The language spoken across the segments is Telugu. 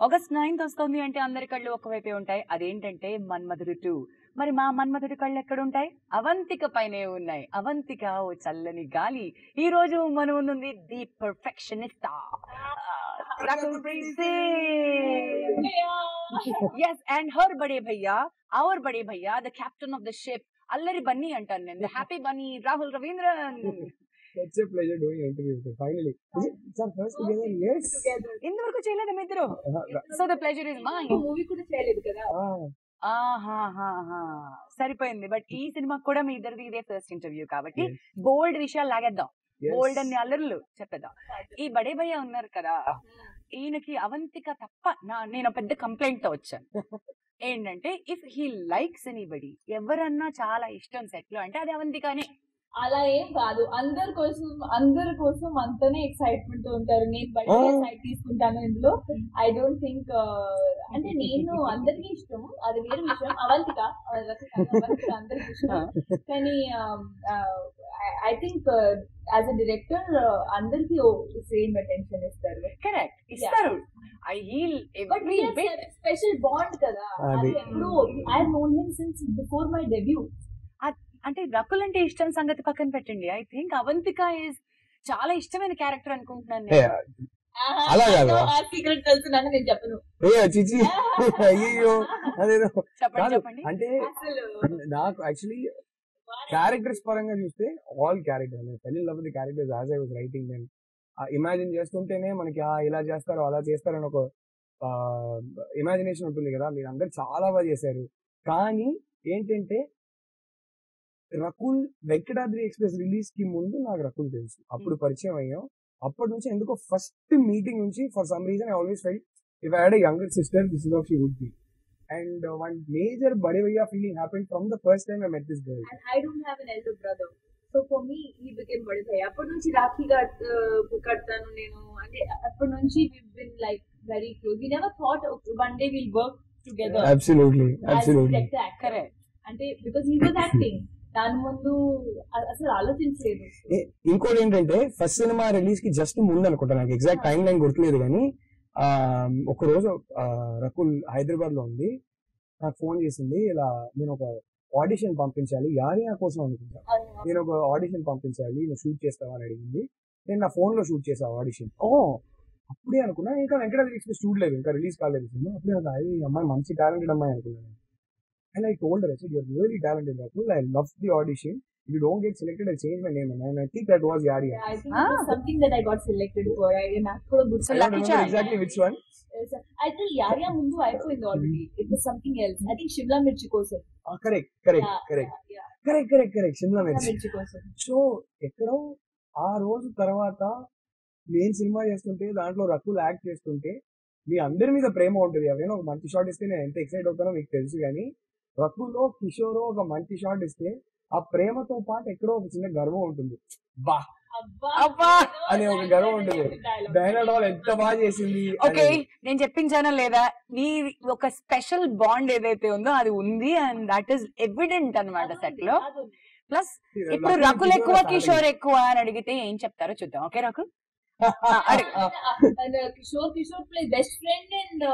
ఆగస్ట్ నైన్త్ వస్తుంది అంటే అందరి కళ్ళు ఒకవైపే ఉంటాయి అదేంటంటే మన్మధుడు టూ మరి మా మన్మధుడి కళ్ళు ఎక్కడ ఉంటాయి అవంతిక పైనే ఉన్నాయి అవంతిక ఓ చల్లని గాలి ఈ రోజు మన ముందుంది the perfectionist is and her bade bhaiya our bade bhaiya the captain of the ship అల్లరి బన్నీ అంటాను నేను happy Bunny Rahul Ravindran It's a pleasure doing an interview with you. Finally. Is it it's our first together? Yes. ఇంతవరకు చేయలేదు మీ ఇద్దరు Uh, so the pleasure is mine movie కూడా చేయలేదు కదా ah, ఆహాహాహా. సరిపోయింది బట్ ఈ సినిమాకి కూడా మీ ఇద్దరిది ఇదే ఫస్ట్ ఇంటర్వ్యూ కాబట్టి Yes. బోల్డ్ విషయాలు లాగేద్దాం yes. బోల్డ్ అన్ని అల్లర్లు చెప్పేద్దాం ఈ బడే భయ్య ఉన్నారు కదా ఈయనకి అవంతిక తప్ప నా నేను ఒక పెద్ద కంప్లైంట్ తో వచ్చాను ఏంటంటే ఇఫ్ హీ లైక్స్ ఎనీబడి ఎవరన్నా చాలా ఇష్టం సెట్ లో అంటే అది అవంతికనే అలా ఏం కాదు అందరి కోసం అందరి కోసం అంతనే ఎక్సైట్మెంట్ తో ఉంటారు నేను బయట Oh. సైడ్ తీసుకుంటాను ఇందులో ఐ డోంట్ థింక్ అంటే నేను అందరికీ ఇష్టం అది వేరే విషయం అవంతిక ఆ, రసిక, అవంతిక అందరికి ఇష్టం కానీ I think as a director అందరికి సేమ్ అటెన్షన్ ఇస్తారు కరెక్ట్ ఇస్తారు I heal but special bond కదా అది. అది ఎప్పుడు I known him since before my debut అంటే రకుల్ అంటే ఇష్టం సంగతి పక్కన పెట్టండి ఐ థింక్ అవంతిక ఇస్ చాలా ఇష్టమైన క్యారెక్టర్ అనుకుంటున్నాను Hey, నేను. అలా కాదు. ఆ సీక్రెట్ తెలుసున్నాను నేను చెప్పను hey, చిచి అయ్యో అదేదో చెప్పండి కాదు చెప్పండి అంటే అసలు నాకు యాక్చువల్లీ క్యారెక్టర్స్ పరంగా చూస్తే ఆల్ క్యారెక్టర్ పెళ్లి love the characters as I was writing then imagine చేస్తుంటేనే మనకి ఆ ఇలా చేస్తారు అలా చేస్తారు అని ఒక ఇమాజినేషన్ ఉంటుంది కదా మీరు అందరు చాలా బాగా చేశారు కానీ ఏంటంటే రకుల్ వెంకటాద్రి ఎక్స్ప్రెస్ రిలీజ్ కి ముందు నాకు రకుల్ తెలుసు అప్పుడు పరిచయం అయ్యాం అప్పటి నుంచి ఎందుకో ఫస్ట్ మీటింగ్ నుంచి for some reason I always fell if I had younger sister this is of she would be and one major bade bhaiya feeling happen from the first time I met this girl and I don't have an elder brother. So for me he became బడి భయ్య అప్పటి నుంచి రాఖీ కట్- uh, కడతాను నేను అంటే అప్పటి నుంచి been like very close we never thought one day will work together absolutely absolutely correct అంటే బికాస్ హీ వాజ్ యాక్టింగ్ దాని ముందు అ- అసలు ఆలోచించలేదు ఇంకోటి ఏంటంటే ఫస్ట్ సినిమా రిలీజ్ కి జస్ట్ ముందు అనుకుంటా నాకు ఎగ్జాక్ట్ టైం లైన్ గుర్తులేదు కానీ ఆ, ఒక రోజు ఆ, రకుల్ హైదరాబాద్ లో ఉంది నాకు ఫోన్ చేసింది ఇలా నేను ఒక ఆడిషన్ పంపించాలి యారియా కోసం అనుకుంటా నేను ఒక ఆడిషన్ పంపించాలి నువ్వు షూట్ చేస్తావా అని అడిగింది నేను నా ఫోన్ లో షూట్ చేసా ఆడిషన్ ఓ అప్పుడే అనుకున్నా ఇంకా వెంకటాద్రి ఎక్స్ప్రెస్ చూడలేదు ఇంకా రిలీజ్ కాలేదు సినిమా అప్పుడే అనుకున్నా, "అయ్యి, ఈ అమ్మాయి మంచి టాలెంటెడ్ అమ్మాయి అనుకున్నాను and I told I said your really talented Rakul I love the audition if you don't get selected I change my name and I think that was Yaariyan I think Ah. Something that I got selected for I నాకు కూడా గుర్తు So I don't lucky remember charm. exactly which one. అయితే యారియా ముందు అయిపోయింది already it was something else I think Shimla Mirchi కోసం Ah, correct, correct, Yeah, correct, yeah, yeah. correct, correct, correct. Shimla Shimla Mirchi. మిర్చి కోసం సో ఎక్కడో ఆ రోజు తర్వాత నేను సినిమా చేస్తుంటే దాంట్లో రకుల్ యాక్ట్ చేస్తుంటే మీ అందరి మీద ప్రేమ ఉంటుంది ఎవరైనా ఒక మంచి షాట్ ఇస్తే నేను ఎంత ఎక్సైట్ అవుతానో మీకు తెలుసు కానీ రకుల్లో కిషోర్ ఒక మంచి షాట్ ఇస్తే ఆ ప్రేమతో పాటు ఎక్కడో ఒక చిన్న గర్వం ఉంటుంది బా అబ్బా అబ్బా అనే ఒక గర్వం ఉంటుంది డైనా డాల్ ఎంత బాగా చేసింది ఓకే అనేది. నేను చెప్పించానా లేదా నీ ఒక స్పెషల్ బాండ్ ఏదైతే ఉందో అది ఉంది అండ్ దట్ ఈస్ ఎవిడెంట్ అన్నమాట సెట్ లో ప్లస్ ఇప్పుడు రకుల్ రకుల్ ఎక్కువ కిషోర్ కిషోర్ ఎక్కువ అని అడిగితే ఏం చెప్తారో చూద్దాం ఓకే రకుల్ అడుగు. Kishore Kishore play best friend and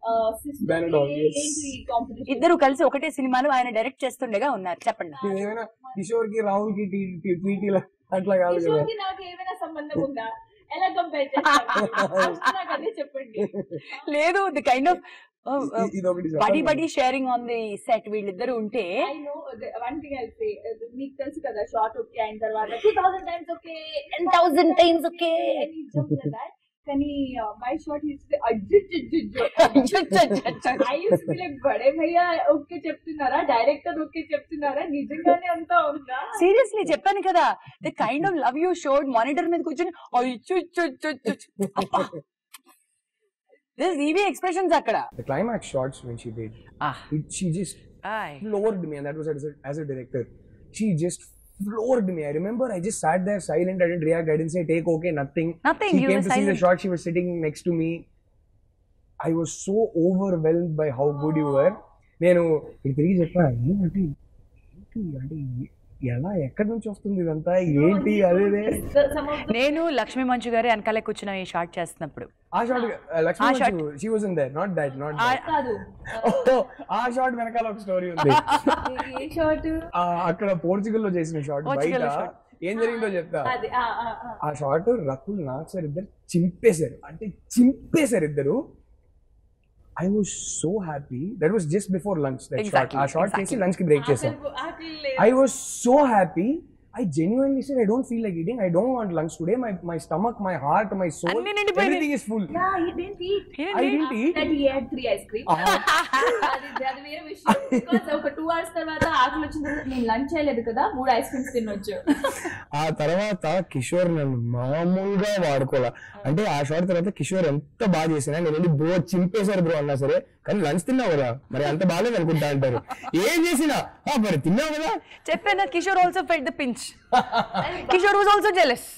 Benadryl, yes. Competition ఇద్దరు కలిసి ఒకటే సినిమాలు ఆయన డైరెక్ట్ చేస్తుండగా ఉన్నారు చెప్పండి ఇది ఏమైనా కిషోర్ కి రాహుల్ కి ట్వీటీల అట్లా కాదు కదా కిషోర్ కి నాకు ఏమైనా సంబంధం ఉందా ఎలా కంపేర్ చేస్తారు నాకు అదే చెప్పండి లేదు ది కైండ్ ఆఫ్ ఇ- ఇది ఒకటి బడి చెప్పాలి. బడి షేరింగ్ ఆన్ ది సెట్ వీళ్ళిద్దరు ఉంటే I know one thing I say మీకు తెలుసు కదా షార్ట్ ఓకే అయిన తర్వాత two thousand times okay ten thousand times okay కానీ my shot is I use like bade bhaiya okay చెప్తున్నారా డైరెక్టర్ ఓకే చెప్తున్నారా నిజంగానే అంతా ఉందా సీరియస్లీ చెప్పాను కదా the kind of love you showed monitor మీద కూర్చొని దిస్ ఈవీ ఎక్స్ప్రెషన్స్ అక్కడ The climax shots when she did, Ah. it, she just floored me, and that was as a, as a director. She just floored me. I remember I just sat there silent. I didn't react. I didn't say take okay, nothing. Nothing, She you came were to see the silent. shot. She was sitting next to me. I was so overwhelmed by how good you were. నేను ఇది తిరిగి చెప్పా ఏంటంటే ఏంటి అంటే ఎలా ఎక్కడి నుంచి వస్తుంది ఇదంతా ఏంటి అదేదే Some of the నేను లక్ష్మీ మంచు గారి వెనకాలే కూర్చున్న ఈ షార్ట్ చేస్తున్నప్పుడు ఆ షాట్ ఆ Lakshmi shot. She was in there not that not ఆ- కాదు ఆ షాట్ వెనకాల ఒక స్టోరీ ఉంది ఏ షార్ట్ ఆ, అక్కడ పోర్చుగల్ లో చేసిన షాట్ పోర్చుగల్ బయట shot. ఏం జరిగిందో చెప్తా అది ఆ, ఆ, ఆ. ఆ షాట్ రకుల్ నాగ్ సార్ ఇద్దరు చింపేశారు అంటే చింపేశారు ఇద్దరు I was so happy that was just before lunch that shot Exactly, ఆ షాట్ చేసి exactly. లంచ్ కి బ్రేక్ చేసాం ఆకలి- ఆకలి లేదు. I was so happy. I genuinely said, I don't feel like eating. I don't want lunch today. My, my stomach, my heart, my soul, అన్నీ నిండిపోయినాయి. everything is full. Yeah, he didn't eat. ఏంటి? I didn't eat. That he had three ice cream. Ah, అది అది వేరే విషయం బికాస్ ఒక టూ అవర్స్ తర్వాత ఆకలి వచ్చిన తర్వాత నేను లంచ్ చేయలేదు కదా మూడు ఐస్ క్రీమ్స్ తినొచ్చు ఆ తర్వాత కిషోర్ నన్ను మామూలుగా వాడుకోలే అంటే ఆ షాట్ తర్వాత కిషోర్ ఎంత బాగా చేసినా నేను వెళ్ళి బ్రో చింపేశారు బ్రో అన్నా సరే కానీ లంచ్ తిన్నావు కదా మరి అంత బాగాలేదు అనుకుంటా అంటారు ఏం చేసినా "ఆ, మరి తిన్నావు కదా చెప్పాను Kishore also fed the pinch Kishore was also jealous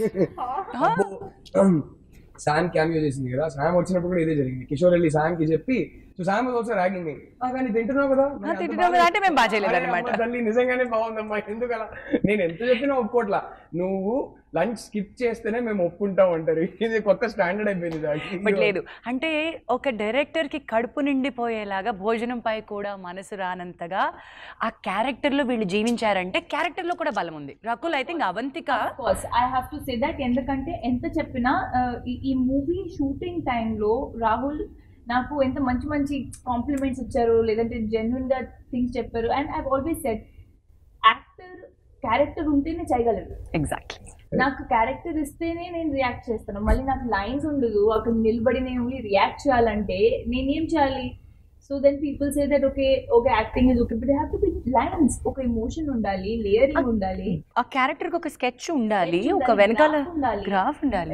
Sam cameo చేసింది కదా శామ్ వచ్చినప్పుడు కూడా ఇదే జరిగింది కిషోర్ వెళ్ళి శామ్ కి చెప్పి so Sam also ragging me కానీ తింటున్నావు కదా మరి అంత తింటున్నావు కదా అంటే మేము బాగా చేయలేదు అరే అన్నమాట. అమ్మ తల్లి నిజంగానే బాగుందమ్మా ఎందుకలా నేను ఎంత చెప్పినా ఒప్పుకోట్లా నువ్వు లంచ్ స్కిప్ చేస్తేనే మేము ఒప్పుకుంటాం అంటారు ఇది కొత్త స్టాండర్డ్ అయిపోయింది దానికి. బట్ లేదు అంటే ఒక డైరెక్టర్ కి కడుపు నిండిపోయేలాగా భోజనంపై కూడా మనసు రానంతగా ఆ క్యారెక్టర్ లో వీళ్ళు జీవించారంటే క్యారెక్టర్ లో కూడా బలం ఉంది Rakul I think Avantika course I have to say that ఎందుకంటే ఎంత చెప్పినా uh, ఈ- ఈ మూవీ షూటింగ్ టైంలో రాహుల్ నాకు ఎంత మంచి మంచి కాంప్లిమెంట్స్ ఇచ్చారు లేదంటే జెన్యున్ గా థింగ్స్ చెప్పారు and I always set actor character ఉంటేనే చేయగలరు ఎగ్జాక్ట్లీ నాకు క్యారెక్టర్ ఇస్తేనే నేను రియాక్ట్ చేస్తాను మళ్ళీ నాకు లైన్స్ ఉండదు అక్కడ నిలబడి నేను ఓన్లీ రియాక్ట్ చేయాలంటే నేనేం చేయాలి so then people say that okay okay acting is okay but have to be lines ఒక ఎమోషన్ ఉండాలి లేయరింగ్ ఉండాలి ఆ క్యారెక్టర్ కి ఒక స్కెచ్ ఉండాలి Sketch ఒక ఉండాలి, వెనకాల graph ఉండాలి. గ్రాఫ్ ఉండాలి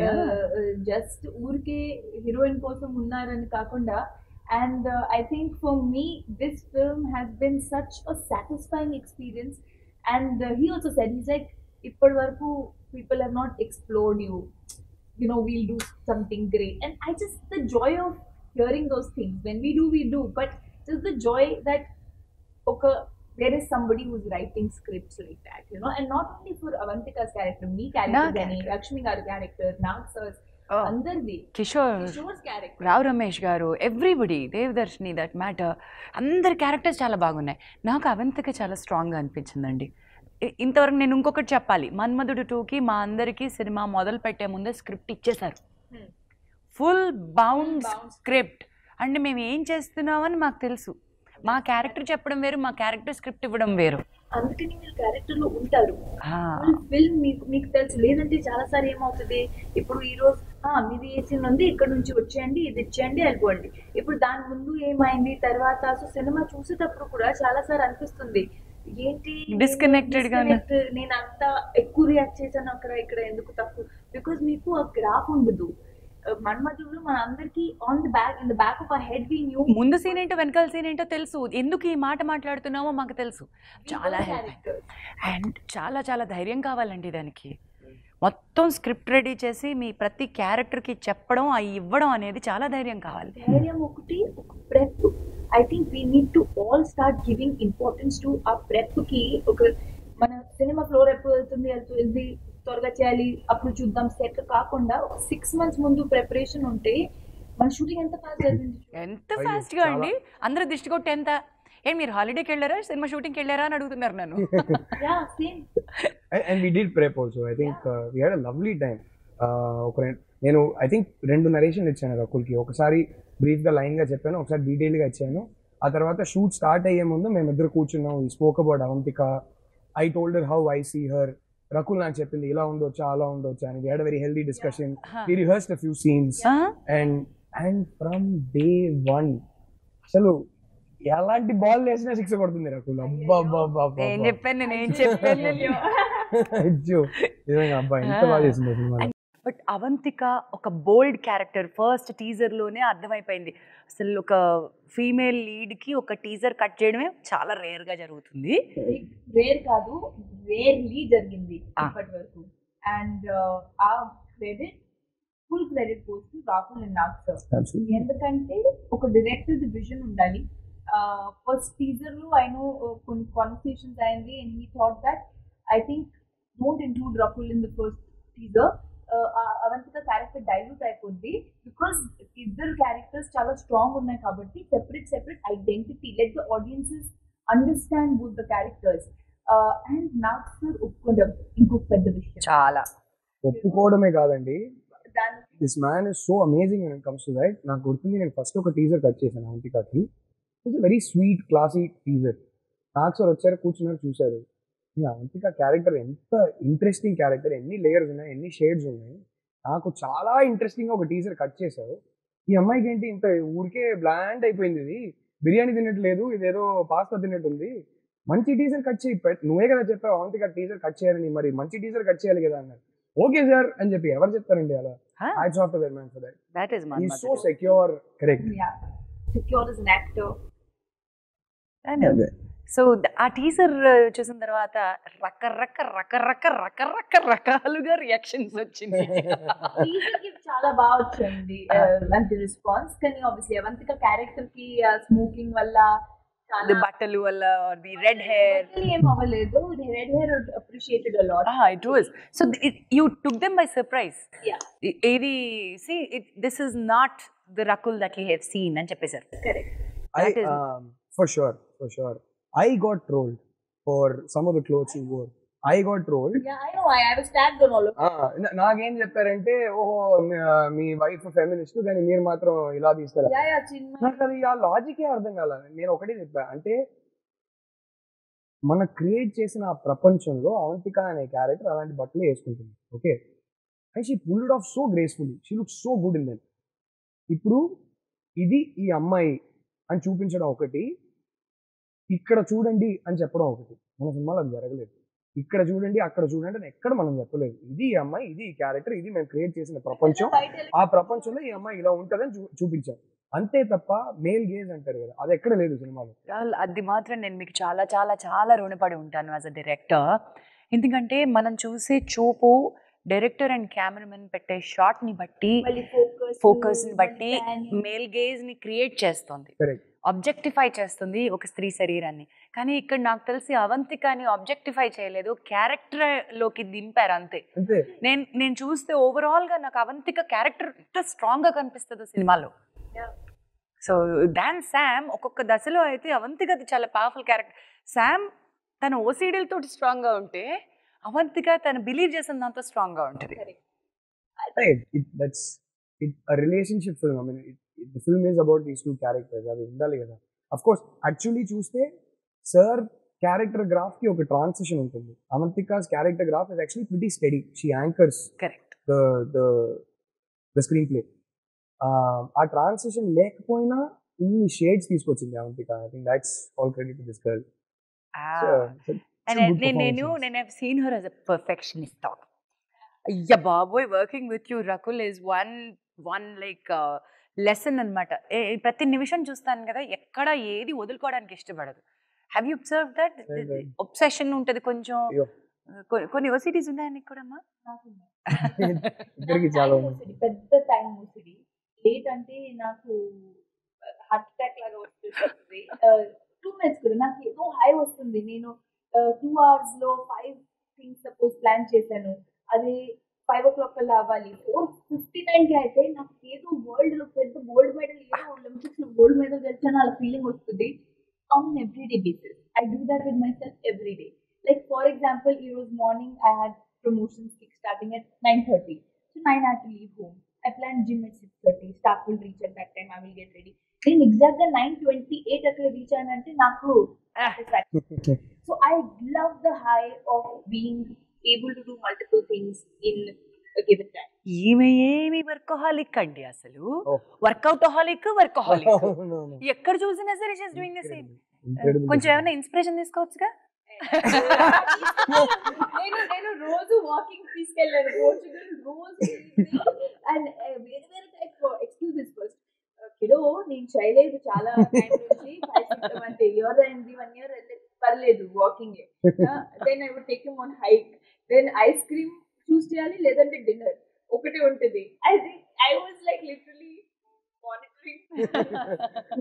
జస్ట్ ఊరికే హీరోయిన్ కోసం ఉన్నారని కాకుండా and I think for me this film has been such a satisfying experience and he also said is like ఇప్పటి వరకు people have not explored you you know we'll do something great and i just the joy of hearing those things when we do we do but just the joy that okay there is somebody who's writing scripts like that you know and not only for avantika's character me character Gani, character. lakshmi garu character nag sir's andardi Kishore kishore's character Rao Ramesh garu everybody Devadarshini that matter అందరి క్యారెక్టర్స్ చాలా బాగున్నాయి నాకు అవంతిక చాలా స్ట్రాంగ్గా అనిపించిందండి ఇ- ఇంతవరకు నేను ఇంకొకటి చెప్పాలి మన్మధుడు టూకి మా అందరికీ సినిమా మొదలు పెట్టే ముందే స్క్రిప్ట్ ఇచ్చేశారు Hmm. Full bound bound script అంటే మేము ఏం చేస్తున్నామని మాకు తెలుసు మా క్యారెక్టర్ చెప్పడం వేరు మా క్యారెక్టర్ స్క్రిప్ట్ ఇవ్వడం వేరు అందుకని మీరు క్యారెక్టర్ లో ఉంటారు ఆ, ఫిల్మ్ మీకు మీకు తెలుసు లేదంటే చాలా సార్లు ఏమవుతుంది ఇప్పుడు ఈ రోజు "ఆ, మీది ఏ సీన్ ఉంది ఇక్కడ నుంచి వచ్చేయండి ఇది ఇచ్చేయండి వెళ్ళిపోండి ఇప్పుడు దాని ముందు ఏమైంది తర్వాత సో సినిమా చూసేటప్పుడు కూడా చాలా సార్లు అనిపిస్తుంది ఏంటి నేను Disconnected గానే. disconnect, నేను అంత ఎక్కువ రియాక్ట్ చేశాను అక్కడ ఇక్కడ ఎందుకు తక్కువ బికాస్ మీకు ఆ గ్రాఫ్ ఉండదు మన్మధుడు మన అందరికి on the back in the back of a head we knew ముందు సీన్ ఏంటో వెనకాల సీన్ ఏంటో తెలుసు ఎందుకు ఈ మాట మాట్లాడుతున్నామో మాకు తెలుసు చాలా హెల్ప్ అండ్ చాలా చాలా ధైర్యం కావాలండి దానికి మొత్తం స్క్రిప్ట్ రెడీ చేసి మీ ప్రతి క్యారెక్టర్కి చెప్పడం అవి ఇవ్వడం అనేది చాలా ధైర్యం కావాలి ధైర్యం ఒకటి ఒక prep I think we need to all start giving importance to a prep కి ఒక మన సినిమా ఫ్లోర్ ఎప్పుడు వెళ్తుంది వెళ్తుంది త్వరగా చేయాలి అప్పుడు చూద్దాం సెట్ కాకుండా ఒక సిక్స్ మంత్స్ ముందు ప్రిపరేషన్ ఉంటే మన షూటింగ్ ఎంత ఫాస్ట్ అవుతుంది ఎంత అయ్యో, ఫాస్ట్గా చాలా. అండి అందరూ దిష్టి కొట్టి ఎంత ఏ మీరు హాలిడేకి వెళ్ళారా సినిమా షూటింగ్కి వెళ్ళారా అని అడుగుతున్నారు నన్ను yeah same and we did prep also I think we had a lovely time ఒక రెం- నేను ఐ థింక్ రెండు నరేషన్లు ఇచ్చాను రకుల్కి ఒకసారి బ్రీఫ్గా లైన్గా చెప్పాను ఒకసారి డీటెయిల్గా ఇచ్చాను ఆ తర్వాత షూట్ స్టార్ట్ అయ్యే ముందు మేము ఇద్దరు కూర్చున్నాం ఈ spoke about Avantika I told her how I see her Rakul నాకు చెప్పింది ఇలా ఉండొచ్చా అలా ఉండొచ్చా అని we had very healthy discussion we rehearsed a few scenes ఆ? And and from day one అసలు ఎలాంటి బాల్ వేసినా సిక్స్ కొడుతుంది రకుల్ అబ్బా అబ్బా అబ్బా అబ్బా ఏం అబ్బా. చెప్పాను నేను ఏం చెప్పాను అయ్యో నిజంగా అబ్బా ఎంత బాగా చేసింది ఆ సినిమాలో. బట్ అవంతిక ఒక బోల్డ్ క్యారెక్టర్ ఫస్ట్ టీజర్లోనే అర్థమైపోయింది అసలు ఒక ఫీమేల్ లీడ్కి ఒక టీజర్ కట్ చేయడమే చాలా రేర్గా జరుగుతుంది రేర్ కాదు రేర్లీ జరిగింది Ah. ఇప్పటి వరకు అండ్ ఆ credit full credit goes to Rahul and Nag sir Absolutely. ఎందుకంటే ఒక డైరెక్టర్ విజన్ ఉండాలి ఫస్ట్ టీజర్ లో ఐ నో కొన్ని కాన్వర్సేషన్స్ అయింది and he thought that I think don't include Rakul in the first teaser. Uh, ఆ- అవంతిక క్యారెక్టర్ డైల్యూట్ అయిపోద్ది బికాస్ ఇద్దరు క్యారెక్టర్స్ చాలా స్ట్రాంగ్ ఉన్నాయి కాబట్టి separate separate identity let the audiences understand both the characters and నాకు సార్ ఒప్పుకోవడం ఇంకొక పెద్ద విషయం చాలా ఒప్పుకోవడమే కాదండి దాని this man is so amazing and comes to that నాకు గుర్తుంది నేను ఫస్ట్ ఒక టీజర్ కట్ చేశాను అవంతికాకి it's very sweet classy teaser నాకు సార్ వచ్చారు కూర్చున్నారు చూశారు ఈ అవంతిక క్యారెక్టర్ ఎంత ఇంట్రెస్టింగ్ క్యారెక్టర్ ఎన్ని లేయర్స్ ఉన్నాయి ఎన్ని షేడ్స్ ఉన్నాయి నాకు చాలా ఇంట్రెస్టింగ్ ఒక టీజర్ కట్ చేశారు ఈ అమ్మాయికి ఏంటి ఇంత ఊరికే బ్లాండ్ అయిపోయింది ఇది బిర్యానీ తినట్లేదు ఇదేదో పాస్తా తిన్నట్టుంది మంచి టీజర్ కట్ చేయి పెట్- నువ్వే కదా చెప్పావు అవంతిక టీజర్ కట్ చేయాలని మరి మంచి టీజర్ కట్ చేయాలి కదా అన్నారు ఓకే సార్ అని చెప్పి ఎవరు చెప్తారండి అలా I software man for that that is he so secure correct yeah secure as an actor so ఆ టీజర్ చూసిన తర్వాత రకరక రకరక రకరక రకాలుగా రియాక్షన్స్ వచ్చినాయి టీజర్ కి చాలా బాగా వచ్చింది అంటే రెస్పాన్స్ కానీ ఆబ్వియస్లీ అవంతిక క్యారెక్టర్ కి స్మోకింగ్ వల్ల చాలా ది బట్టలు వల్ల ది రెడ్ హెయిర్ Totally ఏం అవ్వలేదు red hair appreciated a lot it was so you took them by surprise Yeah. ఇది see this is not the Rakul that you have seen అని చెప్పేశారు correct I That is- um, for sure, for sure. I got trolled for some of the clothes you wore. I got trolled. Yeah I know I have start on all ఆ, నా- నాకేం చెప్పారంటే ఓహో మీ- ఆ, మీ వైఫ్ ఫెమినిస్ట్ కానీ మీరు మాత్రం ఇలా తీస్తారా యా యా చిన్మయ్ నాకు అది ఆ లాజికే అర్థం కాల నేను ఒకటే చెప్పా అంటే మన క్రియేట్ చేసిన ఆ ప్రపంచంలో అవంతిక అనే క్యారెక్టర్ అలాంటి బట్టలు వేసుకుంటుంది okay and she pulled off so gracefully she look so good in then ఇప్పుడు ఇది ఈ అమ్మాయి అని చూపించడం ఒకటి ఇక్కడ చూడండి అని చెప్పడం ఒకటి మన సినిమాలో అది జరగలేదు ఇక్కడ చూడండి అక్కడ చూడండి అని ఎక్కడ మనం చెప్పలేదు ఇది ఈ అమ్మాయి ఇది ఈ క్యారెక్టర్ ఇది మేము క్రియేట్ చేసిన ప్రపంచం ఆ ప్రపంచంలో ఈ అమ్మాయి ఇలా ఉంటుందని చూ చూపించాం అంతే తప్ప మేల్ గేజ్ అంటారు కదా అది ఎక్కడ లేదు సినిమాలో Well, అది మాత్రం నేను మీకు చాలా చాలా చాలా రుణపడి ఉంటాను యాజ్ అ డైరెక్టర్ ఎందుకంటే మనం చూసే చూపు డైరెక్టర్ అండ్ కెమెరామెన్ పెట్టే షాట్ ని బట్టి మళ్ళీ ఫోకస్ ఫోకస్ ని బట్టి మేల్ గేజ్ ని క్రియేట్ చేస్తుంది కరెక్ట్ ఆబ్జెక్టిఫై చేస్తుంది ఒక స్త్రీ శరీరాన్ని కానీ ఇక్కడ నాకు తెలిసి అవంతికాని ఆబ్జెక్టిఫై చేయలేదు క్యారెక్టర్ లోకి దింపారు అంతే అంతే నేను నేను చూస్తే ఓవరాల్ గా నాకు అవంతిక క్యారెక్టర్ ఎంత స్ట్రాంగ్ గా కనిపిస్తుందో సినిమాలో Yeah. సో దాన్ శామ్ ఒక్కొక్క దశలో అయితే అవంతికది చాలా పవర్ఫుల్ క్యారెక్టర్ శామ్ తన ఓసీడీల తోటి స్ట్రాంగ్ గా ఉంటే అవంతిక తను బిలీవ్ చేసిన దాంతో స్ట్రాంగ్ గా ఉంటుంది right it, that's it a relationship film i mean it, it, the film is about these two characters అది ఉండాలి కదా అఫ్ కోర్స్ యాక్చువల్లీ చూస్తే సార్ క్యారెక్టర్ గ్రాఫ్ కి ఒక ట్రాన్సిషన్ ఉంటుంది Avantika's character graph is actually pretty steady she anchors correct the the the screenplay ఆ ట్రాన్సిషన్ లేకపోయినా ఇన్ని షేడ్స్ తీసుకొచ్చింది Avantika I think that's all credit to this girl నేను నేను నేను have seen her as a perfectionist అయ్య బాబోయ్ working with you Rakul is one one like lesson అనమాట ప్రతి నిమిషం చూస్తాను కదా ఎక్కడ ఏది వదులుకోవడానికి ఇష్టపడదు have you observe that Right, right. Obsession ఉంటది కొంచెం అయ్యో. కొ- కొన్ని ఓసిటీస్ ఉన్నాయా నీకు కూడా అమ్మా ఇద్దరికి చాలా ఉంది మూసిడి పెద్ద టైం మూసిడి లేట్ అంటే నాకు హార్ట్ అటాక్ లాగా వస్తుంది టూ మినిట్స్ కూడా నాకు ఏదో హై వస్తుంది నేను టూ అవర్స్ లో ఫైవ్ థింగ్స్ సపోజ్ ప్లాన్ చేశాను అది ఫైవ్ ఓ క్లాక్ కల్లా అవ్వాలి ఫోర్ ఫిఫ్టీ నైన్ కి అయితే నాకు ఏదో వరల్డ్ లో పెద్ద గోల్డ్ మెడల్ ఏదో ఒలింపిక్స్ లో గోల్డ్ మెడల్ గెలిచాను అలా ఫీలింగ్ వస్తుంది on everyday basis I do that with myself every day like for example ఈ రోజు morning I had promotions kick starting at 9.30. So 9 I have to leave home. I planned gym at 6.30. Staff will reach at that time. I will get ready. నేను ఎగ్జాక్ట్ గా నైన్ ట్వంటీ ఎయిట్ అక్కడ రీచ్ అయ్యానంటే నాకు so I love the high of being able to do multiple things in given time ఈమె ఏమి వర్కహాలిక్ అండి అసలు Oh. వర్కౌట్ హాలిక్ వర్కహాలిక్ ఎక్కడ చూసినా సరే షీస్ డూయింగ్ ద సేమ్ కొంచెం ఏమైనా ఇన్స్పిరేషన్ తీసుకోవచ్చుగా నేను నేను రోజు వాకింగ్ తీసుకెళ్ళాను పోర్చుగల్ రోజు అండ్ వేరే వేరే టైప్ ఎక్స్క్యూజెస్ ఫస్ట్ కిలో నేను చేయలేదు చాలా టైం నుంచి ఫైవ్ సిక్స్ అంటే ఇయర్ అయింది వన్ ఇయర్ పర్లేదు walking then I would take on hike then ice cream choose చేయాలి లేదంటే డిన్నర్ ఒకటి ఉంటుంది I think I was like literally monitoring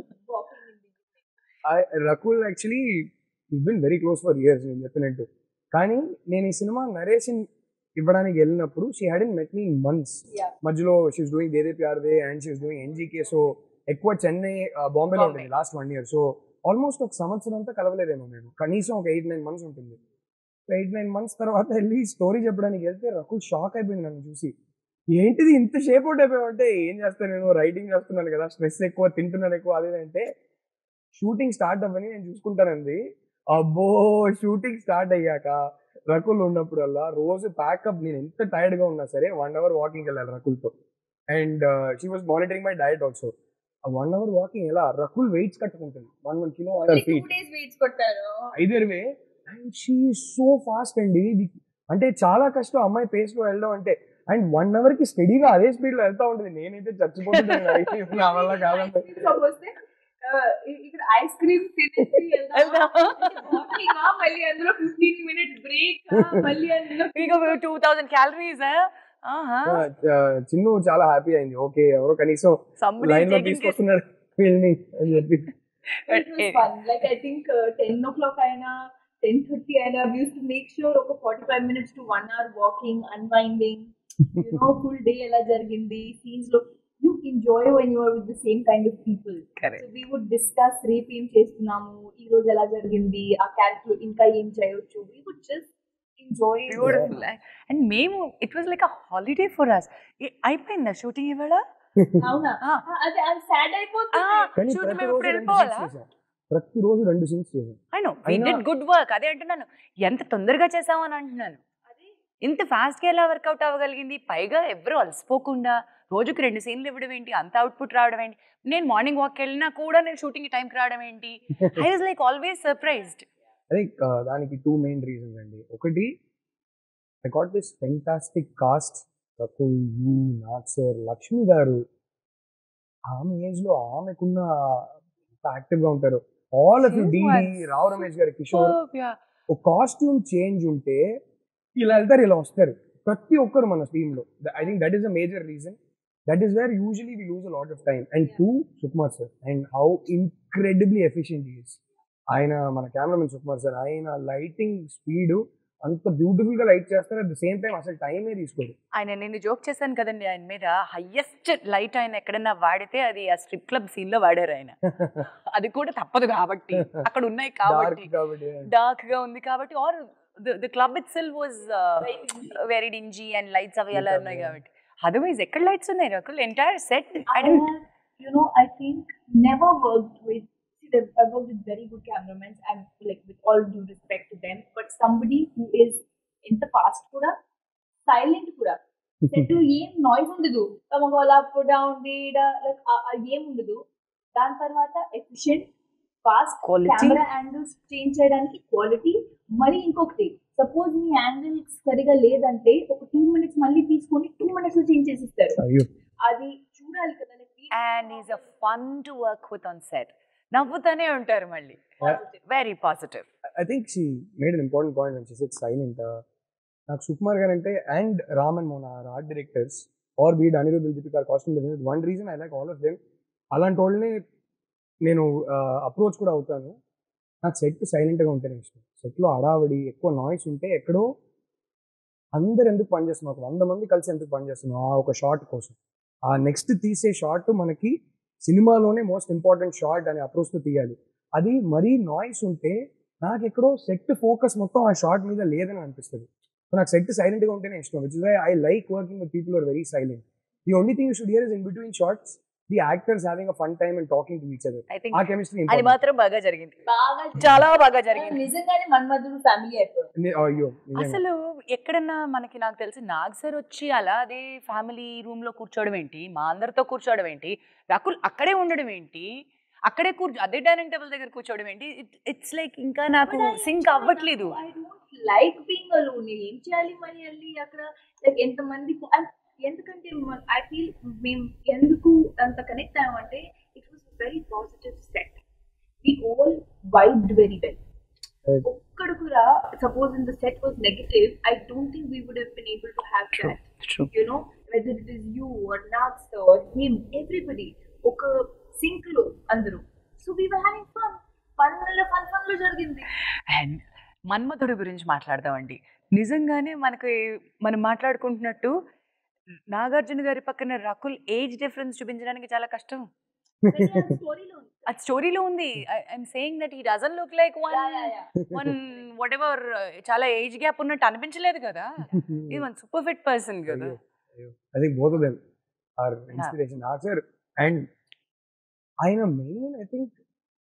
walking in the Rakul actually been very close for years నేను చెప్పినట్టు కానీ నేను ఈ సినిమా నరేషన్ ఇవ్వడానికి వెళ్ళినప్పుడు she had in met me months Yeah. మధ్యలో she's doing De De Pyaar De and she's doing NGK so ఎక్కువ చెన్నై బాంబేలో Bombay. ఉంటుంది last one year so almost ఒక సంవత్సరం అంతా కలవలేదేమో మేము కనీసం ఒక ఎయిట్ నైన్ మంత్స్ ఉంటుంది ఎయిట్ నైన్ మంత్స్ తర్వాత వెళ్ళి స్టోరీ చెప్పడానికి వెళ్తే రకుల్ షాక్ అయిపోయింది నన్ను చూసి ఏంటిది ఇంత షేప్ అవుట్ అయిపోయావంటే ఏం చేస్తాను నేను రైటింగ్ చేస్తున్నాను కదా స్ట్రెస్ ఎక్కువ తింటున్నాను ఎక్కువ అదే అంటే షూటింగ్ స్టార్ట్ అవ్వని నేను చూసుకుంటానండి అబ్బో షూటింగ్ స్టార్ట్ అయ్యాక రకుల్ ఉన్నప్పుడల్లా రోజు ప్యాకప్ నేను ఎంత టైర్డ్ గా ఉన్నా సరే వన్ అవర్ వాకింగ్ వెళ్ళాలి రకుల్తో and she was monitoring my diet also ఆ వన్ అవర్ వాకింగ్ ఎలా రకుల్ వెయిట్స్ కట్టుకుంటుంది one one kilo two feet days weights కొట్టారు either way and she so fast అండి ఇది అంటే చాలా కష్టం అమ్మాయి పేస్ లో వెళ్ళడం అంటే అండ్ వన్ అవర్ కి స్టడీగా అదే స్పీడ్ లో వెళ్తా ఉంటుంది నేనైతే చచ్చిపోతున్నాను అయ్యో, నా వల్ల కాదంటే వస్తే ఇక్కడ ఐస్ క్రీమ్ తినేసి వెళ్దామా? Walking ఆ, మళ్ళీ అందులో ఫిఫ్టీన్ మినిట్ బ్రేక్ మళ్ళీ అందులో మీకు టూ థౌసండ్ క్యాలరీస్ ఆ, ఆ, చిన్ను చాలా హ్యాపీ అయింది ఓకే ఎవరో కనీసం లైన్ లో తీసుకొస్తున్నారు వీళ్ళని అని చెప్పి it was fun. Like I think uh, 10 o'clock అయినా 10:30 అయినా we used to make sure ఒక 45 minutes to 1 hour walking, unwinding, you know, full day ఎలా జరిగింది scenes లో you enjoy when you are with the same kind of people. Correct. So we would discuss రేపు ఏం చేస్తున్నాము ఈ రోజు ఎలా జరిగింది ఆ క్యారెక్టర్ ఇంకా ఏం చేయొచ్చు we would just enjoy it. Beautiful and మేము it was like a holiday for us అయిపోయిందా షూటింగ్ ఇవాళ అవునా Ah. Ah, అది అది సాడ్ అయిపోతుంది కానీ షూటింగ్ మేము ప్రతిరోజు ఇప్పుడు రెండు వెళ్ళిపోవాలా scenes చేశాం ప్రతిరోజు రెండు సీన్స్ చేశాం ఐ నో వి అయినా- డిడ్ గుడ్ వర్క్ అదే అంటున్నాను ఎంత తొందరగా చేసామని అంటున్నాను అది ఇంత fast గా ఎలా వర్కౌట్ అవ్వగలిగింది పైగా ఎవరు అలసిపోకుండా రోజుకి రెండు సీన్లు ఇవ్వడం ఏంటి అంత అవుట్పుట్ రావడం ఏంటి నేను మార్నింగ్ వాక్ వెళ్ళినా కూడా నేను షూటింగ్ టైంకి రావడం ఏంటి I was like always surprised అదే ఆ, దానికి టూ మెయిన్ రీజన్స్ అండి ఒకటి I got this fantastic cast Rakul you Nag sir Lakshmi garu ఆమె ఏజ్ లో ఆమెకున్న యాక్టివ్ గా ఉంటారు all of She did was Rao Ramesh garu Kishore ఒక కాస్ట్యూమ్ చేంజ్ ఉంటే ఇలా వెళ్తారు ఇలా వస్తారు ప్రతి ఒక్కరు మన టీమ్ లో I think that is a major reason that is where usually we lose a lot of time and to Sukumar sir and how incredibly efficient is ఆయన మన కెమెరామెన్ సుకుమార్ సార్ ఆయన లైటింగ్ స్పీడ్ అంత బ్యూటిఫుల్ గా లైట్ చేస్తారు అట్ ద సేమ్ టైం అసలు టైమే తీసుకోరు ఆయన నేను జోక్ చేశాను కదండి ఆయన మీద హయ్యెస్ట్ లైట్ ఆయన ఎక్కడన్నా వాడితే అది ఆ స్ట్రిప్ క్లబ్ సీన్ లో వాడారు ఆయన అది కూడా తప్పదు కాబట్టి అక్కడ ఉన్నాయి కాబట్టి డార్క్ కాబట్టి డార్క్ గా ఉంది కాబట్టి or the club itself was very dingy and lights అవి అలా ఉన్నాయి కాబట్టి అదర్వైజ్ ఎక్కడ లైట్స్ ఉన్నాయి Rakul entire set I have, you know, I think never worked with. See, they've- I've worked with very good cameramen, and like with all due respect to them, but somebody who is in the past కూడా silent కూడా సెట్ ఏం నాయిస్ ఉండదు తమగోల అప్ డౌన్ డీడ లైక్ ఏం ఉండదు దాని తర్వాత efficient fast Quality. Camera angles change చేయడానికి క్వాలిటీ మరి ఇంకొకటి సపోజ్ మీ యాంగిల్ సరిగా లేదంటే ఒక టూ మినిట్స్ మళ్ళీ తీసుకొని టూ మినిట్స్ లో చేంజ్ చేసిస్తారు అయ్యో అది చూడాలి కదా and is a fun to work with on set నవ్వుతూనే ఉంటారు మళ్ళీ very positive I think she made an important point అని చేసి సైలెంట్ నాకు సుకుమార్ గారు అంటే అండ్ రామన్ మోన ఆర్ట్ డైరెక్టర్స్ ఆర్ బీడ్ Anirudh Deepika costume designer one reason I like all of them అలాంటి వాళ్ళని నేను అప్రోచ్ కూడా అవుతాను నాకు సెట్ సైలెంట్గా ఉంటేనే ఇష్టం సెట్లో అడావడి ఎక్కువ నాయిస్ ఉంటే ఎక్కడో అందరు ఎందుకు పనిచేస్తున్నాం ఒక వంద మంది కలిసి ఎందుకు పనిచేస్తున్నాం ఆ ఒక షార్ట్ కోసం ఆ నెక్స్ట్ తీసే షార్ట్ మనకి సినిమాలోనే మోస్ట్ ఇంపార్టెంట్ షార్ట్ అనే అప్రోచ్తో తీయాలి అది మరీ నాయిస్ ఉంటే నాకు ఎక్కడో సెట్ ఫోకస్ మొత్తం ఆ షార్ట్ మీద లేదని అనిపిస్తుంది సో నాకు సెట్ సైలెంట్ గా ఉంటేనే ఇష్టం which is why I like working with people are very silent the only thing you should hear is in between shots the actors having a fun time and talking to each other I uh think chemistry అది మాత్రం బాగా జరిగింది బాగా చాలా బాగా జరిగింది నిజంగానే మన్మధుడు ఫ్యామిలీ అయిపోయింది అయ్యో నిజంగా. అసలు ఎక్కడన్నా మనకి నాకు తెలిసి నాగ్ సార్ వచ్చి అలా అదే ఫ్యామిలీ రూమ్ లో కూర్చోవడం ఏంటి మా అందరితో కూర్చోవడం ఏంటి రకుల్ అక్కడే ఉండడం ఏంటి అక్కడే కూర్చో అదే డైనింగ్ టేబుల్ దగ్గర కూర్చోవడం ఏంటి ఇట్స్ లైక్ ఇంకా నాకు సింక్ అవ్వట్లేదు I don't like being alone నేను ఏం చేయాలి మరి వెళ్ళి అక్కడ లైక్ ఎంతమంది and ఎందుకంటే ఐ ఫీల్ మేము ఎందుకు అంత కనెక్ట్ అయ్యామంటే it was very positive set we all vibed very well Right. ఒక్కడు కూడా suppose in the set was negative I don't think we would have been able to have that you know, whether it is you or Nags or him, everybody, ఒక సింక్ లో అందరూ so we were having fun fun fun fun లో జరిగింది అండ్ మన్మధుడి గురించి మాట్లాడదామండి నిజంగానే మనకి మనం మాట్లాడుకుంటున్నట్టు నాగార్జున గారి పక్కన రకుల్ ఏజ్ డిఫరెన్స్ చూపించడానికి చాలా కష్టం స్టోరీలో ఉంది అది స్టోరీలో ఉంది I'm saying that he doesn't look like one Yeah, yeah, yeah. One whatever చాలా ఏజ్ గ్యాప్ ఉన్నట్టు అనిపించలేదు కదా ఇది వన్ సూపర్ ఫిట్ పర్సన్ కదా I think both them are inspiration sir and ఆయన మెయిన్ ఐ థింక్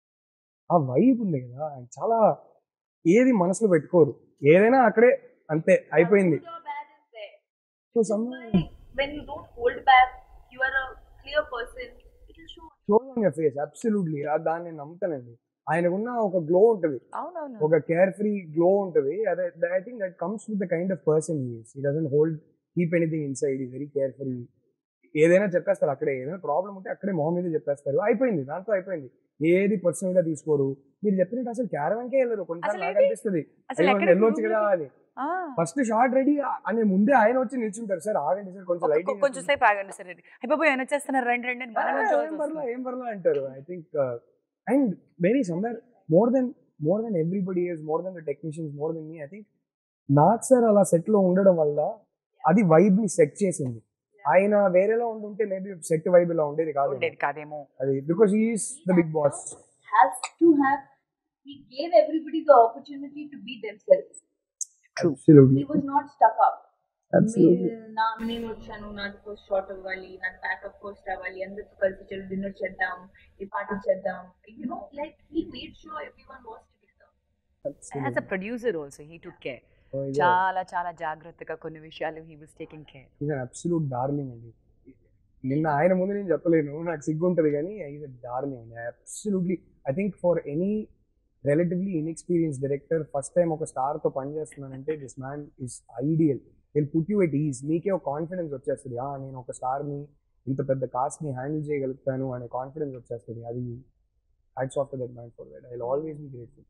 ఆ వైబ్ ఉంది కదా ఆయన చాలా ఏది మనసులో పెట్టుకోరు ఏదైనా అక్కడే అంతే అయిపోయింది Good or bad is there. So some Why when you don't hold back, you are a clear person. It will show. Show on your face absolutely దాన్ని నేను నమ్ముతానండి ఆయనకున్న ఒక గ్లో ఉంటుంది అవునవును ఒక కేర్ ఫ్రీ గ్లో ఉంటుంది అదే I think that comes with the kind of person is he doesn't hold keep anything inside he very carefree ఏదైనా చెప్పేస్తారు అక్కడే ఏదైనా ప్రాబ్లం ఉంటే అక్కడే మొహం మీద చెప్పేస్తారు అయిపోయింది దాంతో అయిపోయింది ఏది పర్సనల్ గా తీసుకోరు మీరు చెప్పినట్టు అసలు క్యారవాన్కే వెళ్ళరు కొన్నిసార్లు అసలు నాకు ఏది? అనిపిస్తుంది అసలు అయ్యో, ఎక్కడ వెళ్ళొచ్చు కదా అని ఆ. ఫస్ట్ షార్ట్ రెడీ అని ముందే ఆయన వచ్చి నిల్చుంటారు సార్ ఆగండి సార్ కొంచెం ఒక్క- లైటింగ్ కొంచెం సేపు ఆగండి సరే అయిపోయి ఆయన వచ్చేస్తున్నారు రెండు రెండు అని మనం ఏం నుంచోవాల్సి పర్లా వస్తుంది. ఏం పర్లా అంటారు I think and very somewhere more than more than everybody is more than the technicians more than me I think Nag sir అలా సెట్ లో ఉండడం వల్ల అది వైబ్ ని సెట్ చేసింది ఆయన వేరేలో ఉండుంటే మేబీ సెట్ వైబ్ ఇలా ఉండేది కాదు ఉండేది కాదేమో అది because is the big boss Has to have. He gave everybody the opportunity to be themselves. Absolutely He was not stuck up. Absolutely మీ- నా నేను వచ్చాను నాకు ఫస్ట్ షార్ట్ అవ్వాలి నాకు బ్యాకప్ పోస్ట్ అవ్వాలి అందరితో కలిసి చలో డిన్నర్ చేద్దాం ఈ పార్టీ చేద్దాం you know like he made sure everyone was together as a producer also he took care చాలా చాలా జాగ్రత్తగా కొన్ని విషయాలు he was taking care is absolute darling అండి నిన్న ఆయన ముందు నేను చెప్పలేను నాకు సిగ్గు ఉంటుంది కానీ ఈజ్ అ డార్లింగ్ అండి absolutely I think for any relatively inexperienced director first time ఒక స్టార్తో పనిచేస్తున్నానంటే this man is ideal will put you at ease మీకే ఒక కాన్ఫిడెన్స్ వచ్చేస్తుంది "ఆ, నేను ఒక స్టార్ని ఇంత పెద్ద కాస్ట్ని హ్యాండిల్ చేయగలుగుతాను అనే కాన్ఫిడెన్స్ వచ్చేస్తుంది అది hats off that man for that I always be grateful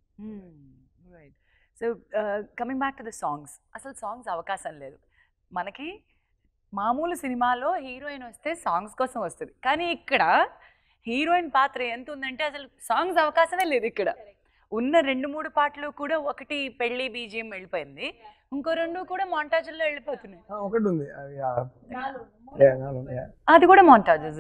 right so coming back to the songs అసలు సాంగ్స్ అవకాశం లేదు మనకి మామూలు సినిమాలో హీరోయిన్ వస్తే సాంగ్స్ కోసం వస్తుంది కానీ ఇక్కడ హీరోయిన్ పాత్ర ఎంత ఉందంటే అసలు సాంగ్స్ అవకాశమే లేదు ఇక్కడ ఉన్న రెండు మూడు పాటలు కూడా ఒకటి పెళ్లి బీజియం వెళ్ళిపోయింది ఇంకో రెండు కూడా మాంటాజుల్లో వెళ్ళిపోతున్నాయి ఒకటి ఉంది అది ఆ, నాలో yeah, నాలో, yeah. అది కూడా మాంటాజెస్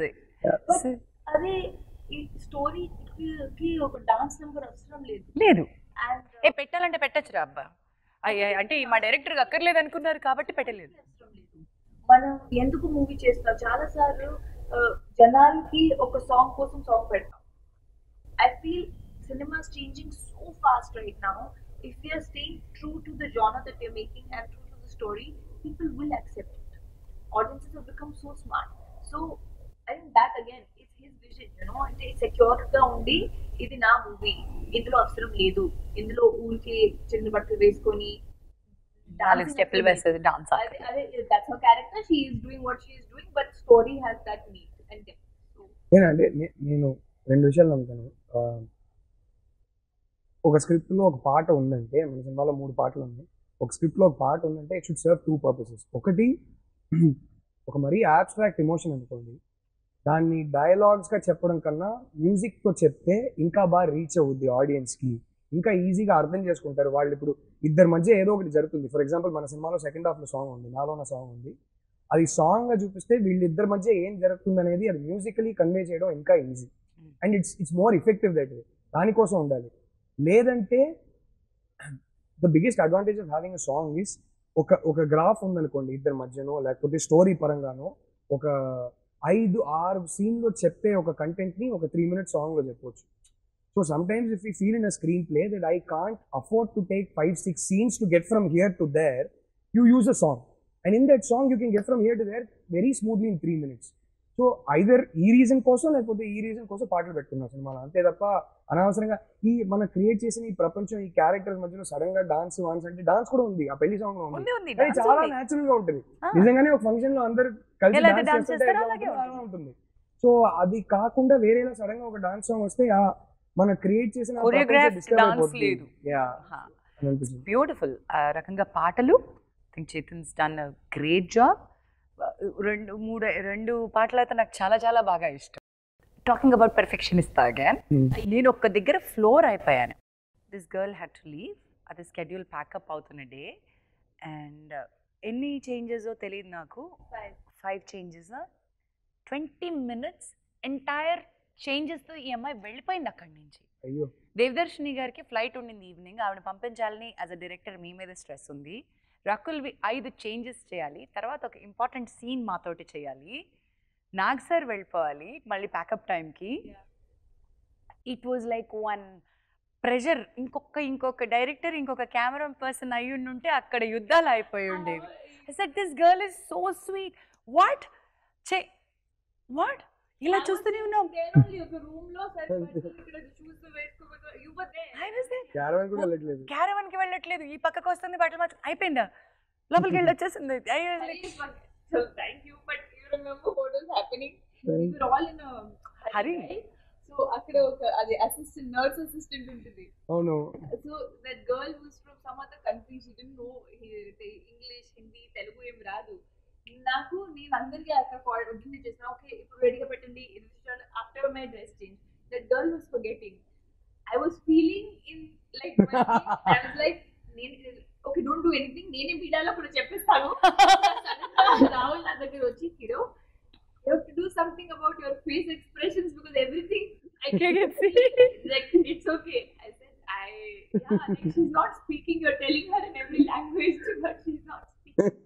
అదే ఈ స్టోరీ కి ఒక డాన్స్ నెంబర్ అవసరం లేదు లేదు అండ్ ఏ పెట్టాలంటే పెట్టచ్చురా అబ్బా అయ్య అంటే మా డైరెక్టర్ అక్కర్లేదు అనుకున్నారు కాబట్టి పెట్టలేదు అవసరం లేదు మనం ఎందుకు మూవీ చేస్తాం చాలా సార్లు జనాలకి ఒక సాంగ్ కోసం సాంగ్ పెడతాం I feel cinemas changing so fast right now if you're staying true to the genre that you're making and true to the story people will accept it audiences have become so smart so I think that again it's his vision you know అంటే సెక్యూర్ గా ఉండి ఇది నా మూవీ ఇందులో అవసరం లేదు ఇందులో ఊరికి చిన్న బట్టలు వేసుకొని నాలుగు dancing స్టెప్లు అవసరం లేదు. వేసేది డాన్స్ అదే అదే that's her character she is doing what she is doing but story has that meat and depth so నేను అంటే నే- నేను రెండు విషయాలు నమ్ముతాను ఆ, ఒక script లో ఒక పాట ఉందంటే మన సినిమాలో మూడు పాటలు ఉన్నాయి ఒక script లో ఒక పాట ఉందంటే it should serve two purposes ఒకటి ఒక మరీ abstract ఎమోషన్ అనుకోండి దాన్ని dialogues గా చెప్పడం కన్నా music తో చెప్తే ఇంకా బాగా రీచ్ అవుద్ది audience కి ఇంకా ఈజీగా అర్థం చేసుకుంటారు వాళ్ళు ఇప్పుడు ఇద్దరి మధ్య ఏదో ఒకటి జరుగుతుంది ఫర్ ఎగ్జాంపుల్ మన సినిమాలో సెకండ్ హాఫ్లో సాంగ్ ఉంది నాలోన సాంగ్ ఉంది అది సాంగ్ గా చూపిస్తే వీళ్ళిద్దరి మధ్య ఏం జరుగుతుంది అనేది అది మ్యూజికలీ కన్వే చేయడం ఇంకా easy and it's it's more effective that way దానికోసం ఉండాలి లేదంటే the biggest advantage of having a song is ఒక ఒక గ్రాఫ్ ఉందనుకోండి ఇద్దరి మధ్యనో లేకపోతే స్టోరీ పరంగానో ఒక ఐదు ఆరు సీన్లో చెప్పే ఒక కంటెంట్ని ఒక త్రీ మినిట్స్ సాంగ్లో చెప్పొచ్చు so some times if you feel in a screen play that I can't afford to take five six scenes to get from here to there you use a song and in that song you can get from here to there very smoothly in three minutes so either ఈ రీజన్ కోసం లేకపోతే ఈ రీజన్ కోసం పాటలు పెట్టుకున్నాం సినిమాలో అంతే తప్ప అనవసరంగా ఈ మనం క్రియేట్ చేసిన ఈ ప్రపంచం ఈ క్యారెక్టర్స్ మధ్యలో సడన్ గా డాన్స్ వాన్స్ అంటే డాన్స్ కూడా ఉంది ఆ పెళ్లి సాంగ్ లో ఉంది ఉంది ఉంది అది dance చాలా ఉంది. నేచురల్ గా ఉంటుంది ఆ. నిజంగానే ఒక ఫంక్షన్ లో అందరు కలిసి ఎలా అయితే డాన్స్ dance చేస్తుంటే చేస్తారో ఎట్లా అలాగే ఉంటుందో అలా ఉంటుంది సో అది కాకుండా వేరేలా సడన్ గా ఒక డాన్స్ సాంగ్ వస్తే ఆ మనం క్రియేట్ చేసిన ఆ ప్రపంచం Choreographed disturb dance అయిపోతుంది. లేదు. Yeah, హా. అని అనిపించింది బ్యూటిఫుల్ ఆ రకంగా పాటలు think Chetan's done great job రెండు మూడు రెండు పాటలు అయితే నాకు చాలా చాలా బాగా ఇష్టం టాకింగ్ అబౌట్ పెర్ఫెక్షన్ ఇస్తా అగైన్ Hmm. నేను ఒక్క దగ్గర ఫ్లోర్ అయిపోయాను this girl had to leave అది స్కెడ్యూల్ ప్యాకప్ అవుతున్న డే అండ్ ఎన్ని చేంజెస్ తెలియదు నాకు Five. Five changes twenty minutes entire చేంజెస్తో ఈ అమ్మాయి వెళ్ళిపోయింది అక్కడి నుంచి అయ్యో దేవదర్శిని గారికి ఫ్లైట్ ఉండింది ఈవినింగ్ ఆవిడ పంపించాలని యాజ్ అ డైరెక్టర్ మీ మీద స్ట్రెస్ ఉంది రకుల్వి ఐదు చేంజెస్ చేయాలి తర్వాత ఒక ఇంపార్టెంట్ సీన్ మాతోటి చేయాలి నాగ్ సార్ వెళ్ళిపోవాలి మళ్ళీ ప్యాకప్ టైంకి Yeah. It was like one pressure ఇంకొక ఇంకొక డైరెక్టర్ ఇంకొక కెమెరా పర్సన్ అయి ఉంటే అక్కడ యుద్ధాలు అయిపోయి ఉండేవి set this girl is so sweet what చే వాట్ ఇలా చూస్తూనే ఉన్నాం There only ఒక room లో సరిపడి ఇక్కడ shoes వేసుకోబోతు- you were there. I was there caravan కూడా వెళ్ళట్లేదు క్యారవన్ కి వెళ్ళట్లేదు ఈ పక్కకు వస్తుంది బట్టలు మార్చు అయిపోయిందా లోపలికి వెళ్ళి వచ్చేసింది I was like, Hurry, but- So thank you, but you remember what was happening? We were all in a Hurry. right? So అక్కడ ఒక అది అసిస్టెంట్ నర్స్ అసిస్టెంట్ ఉంటుంది అవును so that girl who's from some other country she didn't know English Hindi Telugu ఏం రాదు నాకు నేను అందరికీ అక్కడ పొద్దున్నే చేసిన ఓకే ఇప్పుడు రెడీగా పెట్టండి ఇది after my dress change that girl was forgetting I was feeling in like I was like నేను ఓకే డోంట్ డూ ఎనీథింగ్ నేనే మీడియాలో కూడా చెప్పేస్తాను రాహుల్ నా దగ్గర వచ్చి hero you have to do something about your face expressions because everything I can see. like it's okay. I said I yeah, like she's not speaking. You're telling her in every language, but she's not speaking.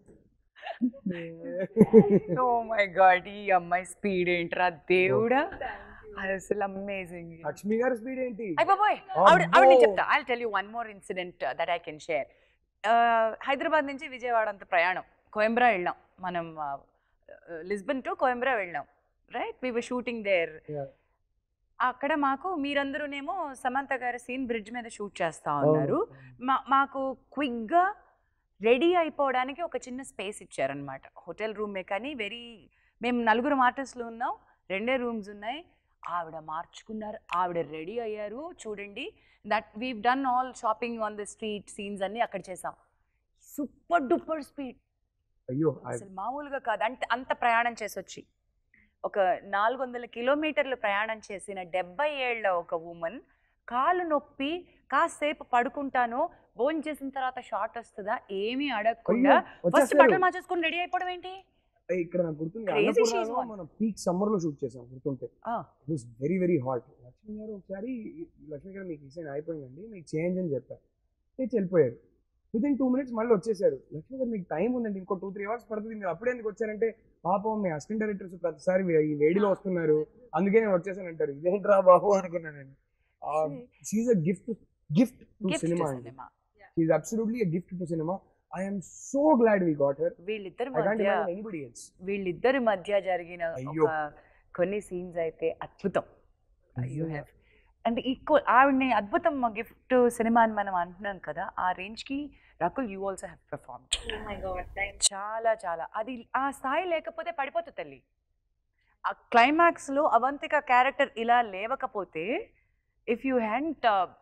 Oh my god ఈ అమ్మాయి స్పీడ్ ఏంట్రా దేవుడా Thank you. అది అసలు అమేజింగ్ లక్ష్మి గారి స్పీడ్ ఏంటి అయిపోయి ఆవిడ ఆవిడ నేను అబ్బో. చెప్తా I tell you one more incident that I can share Hyderabad నుంచి విజయవాడ అంత ప్రయాణం కోయంబ్రా వెళ్ళాం మనం లిస్బన్ టు కోయంబ్రా వెళ్ళాం right we were shooting there Yeah. అక్కడ మాకు మీరందరూనేమో సమంత గారి సీన్ బ్రిడ్జ్ మీద షూట్ చేస్తా ఉన్నారు మా మాకు క్విక్గా రెడీ అయిపోవడానికి ఒక చిన్న స్పేస్ ఇచ్చారనమాట హోటల్ రూమే కానీ వెరీ మేము నలుగురు ఆర్టిస్టులు ఉన్నాం రెండే రూమ్స్ ఉన్నాయి ఆవిడ మార్చుకున్నారు ఆవిడ రెడీ అయ్యారు చూడండి that we done all shopping on the street scenes అన్నీ అక్కడ చేసాం సూపర్ డూపర్ స్పీడ్ అయ్యో అసలు మామూలుగా కాదు అంటే అంత ప్రయాణం చేసి వచ్చి ఒక నాలుగు వందల కిలోమీటర్లు ప్రయాణం చేసిన డెబ్బై ఏళ్ళ ఒక ఉమెన్ కాలు నొప్పి కాసేపు పడుకుంటాను భోజనం చేసిన తర్వాత షార్ట్ వస్తుందా ఏమీ అడగకుండా ఫస్ట్ వచ్చేసారు. బట్టలు మార్చేసుకుని రెడీ అయిపోవడం ఏంటి ఏయ్, ఇక్కడ నాకు గుర్తుంది Crazy she's అన్నపూర్ణలో one. మనం పీక్ సమ్మర్ లో షూట్ చేసాం గుర్తుంటే Ah. It was very very hot Lakshmi గారు ఒకసారి లక్ష్మి గారు మీకు ఇసైన్ అయిపోయిందండి మీకు చేంజ్ అని చెప్పారు తెచ్చి వెళ్ళిపోయారు విత్ ఇన్ టూ మినిట్స్ మళ్ళీ వచ్చేసారు లక్ష్మి గారు మీకు టైం ఉందండి ఇంకో టూ త్రీ అవర్స్ పడుతుంది మీరు అప్పుడే ఎందుకు వచ్చారంటే పాపం మీ అసిస్టెంట్ డైరెక్టర్స్ ప్రతిసారి వే- ఈ వేడిలో వస్తున్నారు అందుకే నేను వచ్చేసాను అంటారు ఇదేంట్రా బాబు అనుకున్నాను she's a gift gift to gift cinema అండి cinema she's absolutely a gift to cinema I'm so glad we got her వీళ్ళిద్దరి ఐ కాంట్ మధ్య ఇమాజిన్ ఎనీబడి ఎల్స్ వీళ్ళిద్దరి మధ్య జరిగిన అయ్యో. ఒక కొన్ని సీన్స్ అయితే అద్భుతం యూ నిజంగా. హ్యావ్ అంటే ఈక్వల్ ఆవిడని అద్భుతం గిఫ్ట్ సినిమా అని మనం అంటున్నాం కదా ఆ రేంజ్కి Rakul you also have perform Oh my god, thanks. చాలా చాలా అది ఆ స్థాయి లేకపోతే పడిపోతుంది తల్లి ఆ క్లైమాక్స్లో అవంతిక క్యారెక్టర్ ఇలా లేవకపోతే ఇఫ్ యూ హ్యాండ్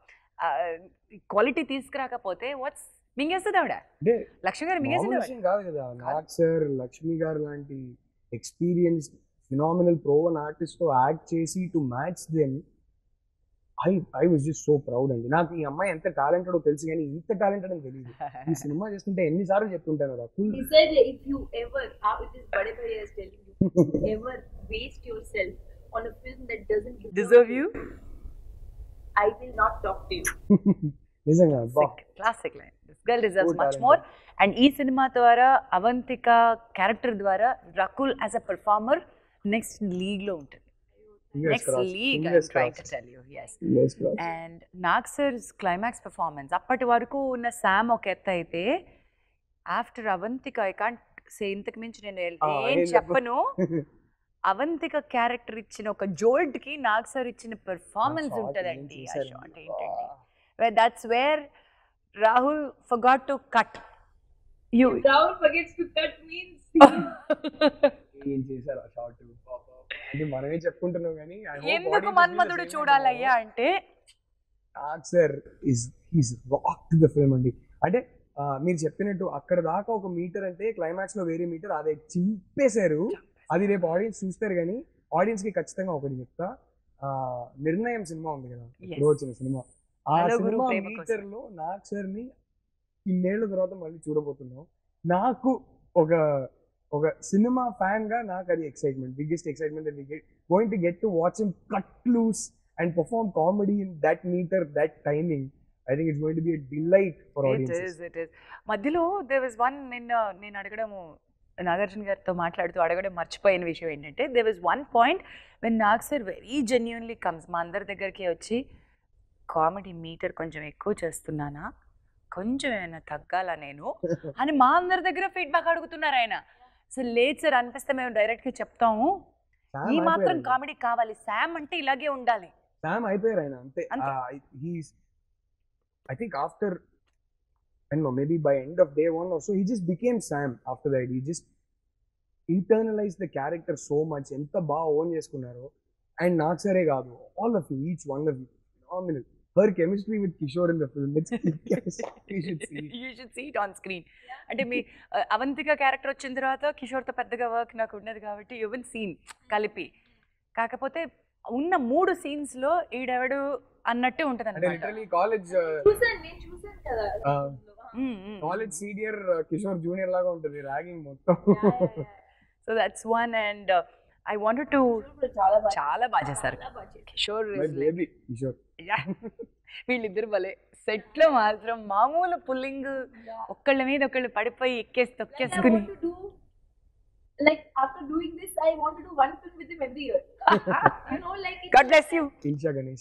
క్వాలిటీ తీసుకురాకపోతే వాట్స్ మింగేస్తుంది ఆవిడ అంటే లక్ష్మి గారు మామూలు మింగేసింది ఆవిడ. విషయం కాదు కదా నాగ్ సార్ లక్ష్మి గారు లాంటి ఎక్స్పీరియన్స్ ఫినామినల్ ప్రోవన్ ఆర్టిస్ట్ తో యాక్ట్ చేసి to match then I I was just so proud అండి నాకు ఈ అమ్మాయి ఎంత టాలెంటెడ్ తెలుసు కానీ ఇంత టాలెంటెడ్ అని తెలియదు ఈ సినిమా చేస్తుంటే ఎన్నిసార్లు చెప్తుంటాను Rakul He said if you ever, how it is Bade Bhaiya is telling you, ever waste yourself on a film that doesn't Deserve you? I will not talk to you. నిజంగా బా classic line this girl deserves So much talented. More and ఈ సినిమా ద్వారా అవంతిక క్యారెక్టర్ ద్వారా Rakul as a performer next league లో ఉంటుంది Fingers next crossed. League Fingers trying to crossed. Tell you yes Fingers crossed. And Nag sir's climax performance అప్పటి వరకు ఉన్న శామ్ ఒక ఎత్తు అయితే after Avantika I can't say ఇంతకు మించి నేను ఎల్- Ah, ఏం ఏం చెప్పు. చెప్పను అవంతిక క్యారెక్టర్ ఇచ్చిన ఒక జోల్డ్ కి నాగ్ సార్ ఇచ్చిన పెర్ఫార్మెన్స్ ఆ shot ఏం ఉంటదండి ఆ చేశారు? షాట్ ఏంటండి that's where Rahul forgot to cut you If Rahul forgets to cut means ఏం చేశారు ఆ షార్ట్ అంటే మనమే చెప్పుకుంటున్నాం కానీ I hope ఎందుకు audience will feel the Manmadhudu same చూడాలయ్యా tomorrow. అంటే Nag sir is he's rock the film అండి అంటే ఆ, మీరు చెప్పినట్టు అక్కడ దాకా ఒక మీటర్ అంటే క్లైమాక్స్ లో వేరే మీటర్ అదే చింపేశారు అది రేపు ఆడియన్స్ చూస్తారు కానీ ఆడియన్స్ కి ఖచ్చితంగా ఒకటి చెప్తా ఆ, నిర్ణయం సినిమా ఉంది కదా ఇప్పుడు Yes. వచ్చిన సినిమా ఆ నలుగురు సినిమా ప్రేమ కోసం. మీటర్ లో నాగ్ సార్ ని ఇన్నేళ్ల తర్వాత మళ్ళీ చూడబోతున్నాం నాకు ఒక ఒక సినిమా ఫ్యాన్ గా నాకు అది excitement biggest excitement that we get going to get to watch him cut loose and perform comedy in that meter that timing I think it's going to be a delight for it audiences is it is మధ్యలో దే వాజ్ వన్ నిన్న నేను అడగడము నాగార్జున గారితో మాట్లాడుతూ అడగడం మర్చిపోయిన విషయం ఏంటంటే there was one point when Nag sir very genuinely comes మా అందరి దగ్గరికి వచ్చి కామెడీ మీటర్ కొంచెం ఎక్కువ చేస్తున్నానా కొంచెం ఏమైనా తగ్గాలా నేను అని మా అందరి దగ్గర ఫీడ్బ్యాక్ అడుగుతున్నారు ఆయన అసలు లేదు సార్ అనిపిస్తే మేము డైరెక్ట్గా చెప్తాము ఈ మాత్రం కామెడీ కావాలి శామ్ అంటే ఇలాగే ఉండాలి శామ్ అయిపోయారు ఆయన అంతే అంతే. He's I think after I know, maybe by end of day one or so, he just became Sam after that. He just internalized the character so much. ఎంత బాగా ఓన్ చేసుకున్నారో అండ్ నాకు సరే కాదు all of you each one of you phenomenal her chemistry with Kishore in the film it's you should see you should see it on screen అంటే మీ ఆ, అవంతిక క్యారెక్టర్ వచ్చిన తర్వాత కిషోర్తో పెద్దగా వర్క్ నాకు ఉన్నది కాబట్టి యువన్ సీన్ కలిపి కాకపోతే ఉన్న మూడు సీన్స్ లో ఈడెవడు అన్నట్టే ఉంటది అంటే అనమాట లిటరలీ కాలేజ్ చూసాను నేను చూసాను కదా కాలేజ్ సీనియర్ కిషోర్ జూనియర్ లాగా ఉంటుంది ర్యాగింగ్ మొత్తం so that's one and I wanted to ఇప్పుడు చాలా బాగా చాలా బాగా చేశారు చాలా బాగా చేశారు. Kishore my is like- baby Kishore Yeah. వీళ్ళిద్దరు భలే సెట్ లో మాత్రం మామూలు పుల్లింగ్ ఒక్కళ్ళ మీద ఒకళ్ళు పడిపోయి ఎక్కేసి Like, I తొక్కేసుకుని want to do, like after doing this, I want to do one film with him every year. you know, like it's god bless you ఇల్షా Ganesha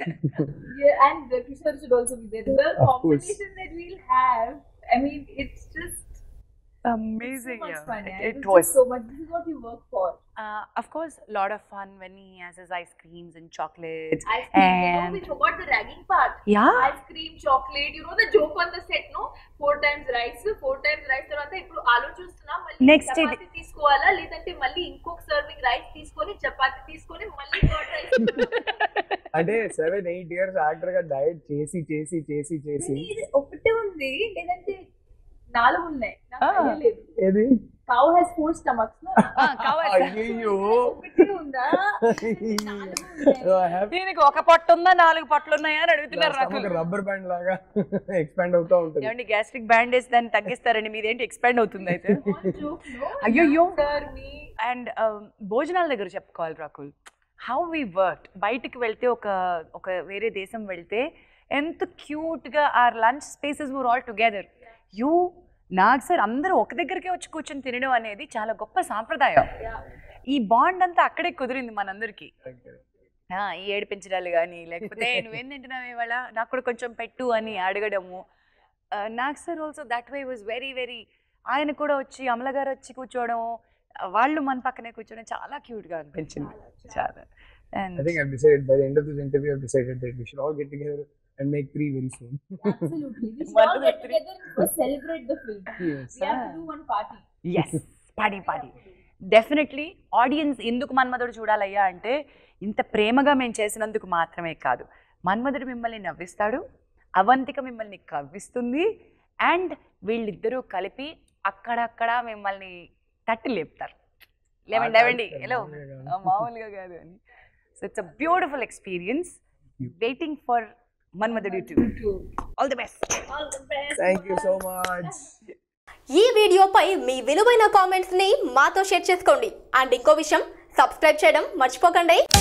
yeah, and the Kishore should also be there. The Of course. combination that we'll have, I mean, it's just so amazing much fun. Yeah. It It's was just so much. This is what you work for. Uh, of course, a lot of fun when he has his ice creams and chocolates. Ice cream. You know, And- we forgot the ragging part. Yeah. Ice cream, chocolate. You know the joke on the set, no? Four times rice, four times rice తర్వాత ఇప్పుడు ఆలు చూస్తున్నా మళ్ళీ Next ఇది- చపాతి తీసుకోవాలా లేదంటే మళ్ళీ ఇంకొక సర్వింగ్ రైస్ తీసుకొని చపాతి తీసుకొని మళ్ళీ థర్డ్ రైస్ అంటే సెవెన్ ఎయిట్ ఇయర్స్ యాక్టర్ గా డైట్ చేసి చేసి చేసి చేసి ఇది ఒకటే ఉంది లేదంటే నాలుగు ఉన్నాయి నాకు Ah. idea లేదు ఏది cow has four stomachs Ah, cow has- అయ్యో ఒకటే ఉందా నాలుగు ఉన్నాయి. దీనికి ఒక పొట్టు ఉందా నాలుగు పొట్లు ఉన్నాయా అని అడుగుతున్నారు నాకు రబ్బర్ బ్యాండ్ లాగా ఎక్స్పాండ్ అవుతా ఉంటుంది ఏమండి గ్యాస్ట్రిక్ బ్యాండేజ్ దాన్ని తగ్గిస్తారండి మీదేంటి ఎక్స్పాండ్ అవుతుంది అయితే One joke, no? అయ్యయ్యో. Sir, me. అండ్ భోజనాల దగ్గర చెప్పుకోవాలి రాకుల్ హౌ వి వర్క్ బయటికి వెళ్తే ఒక ఒక వేరే దేశం వెళ్తే ఎంత క్యూట్గా our lunch spaces were all together you Nag sir అందరూ ఒక దగ్గరికే వచ్చి కూర్చొని తినడం అనేది చాలా గొప్ప సాంప్రదాయం Yeah. ఈ బాండ్ అంతా అక్కడే కుదిరింది మనందరికీ ఆ, ఈ ఏడిపించడాలు కానీ లేకపోతే నువ్వేం తింటున్నావు ఇవాళ నాకు కూడా కొంచెం పెట్టు అని అడగడము Nag sir also that way was very very ఆయన కూడా వచ్చి అమల గారు వచ్చి కూర్చోవడం ఆ, వాళ్ళు మన పక్కనే కూర్చోవడం చాలా క్యూట్గా అనిపించింది చాలా I and think I've decided by the end of this interview, I've decided that we should all get together and make three very soon. Absolutely. We should One, all two, get three. together and celebrate the film. yes. We have to do one party. Yes party party definitely audience ఎందుకు మన్మధుడు చూడాలయ్యా అంటే ఇంత ప్రేమగా మేము చేసినందుకు మాత్రమే కాదు మన్మధుడు మిమ్మల్ని నవ్విస్తాడు అవంతిక మిమ్మల్ని కవ్విస్తుంది అండ్ వీళ్ళిద్దరూ కలిపి అక్కడక్కడ మిమ్మల్ని తట్టి లేపుతారు లేవండి లేవండి తాగుతారు, హలో మామూలుగా కాదు. మామూలుగా కాదు అని so it's a beautiful experience waiting for Manmadhudu two all the best All the best. Thank you so much. ఈ వీడియోపై మీ విలువైన కామెంట్స్ ని మాతో షేర్ చేసుకోండి అండ్ ఇంకో విషయం సబ్స్క్రైబ్ చేయడం మర్చిపోకండి